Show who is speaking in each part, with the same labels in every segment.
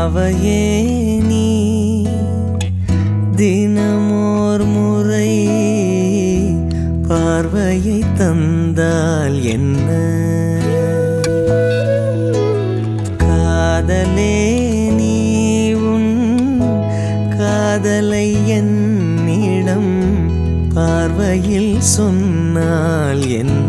Speaker 1: பாவையே நீ தினமோர் முறை பார்வையை தந்தால் என்ன காதலே நீ உன் காதலை என்னிடம் பார்வையில் சொன்னால் என்ன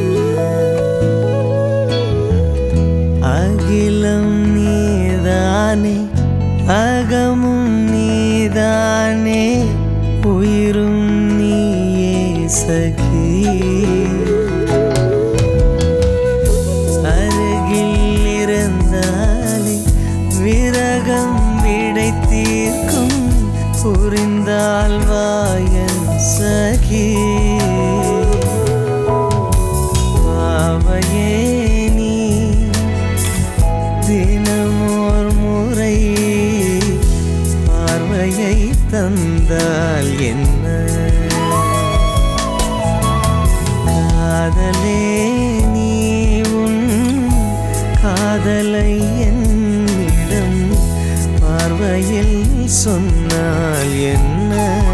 Speaker 1: அகிலம் நீதானே அகமும் நீதானே உயிரும் நீயே சகி அருகில் இருந்தாலே விரகம் விடை தீர்க்கும் புரிந்தால் வாயன் சகி பாவையே நீ தினமோர் முறை பார்வையை தந்தால் என்ன காதலே நீ உன் காதலை என்னிடம் பார்வையில் சொன்னால் என்ன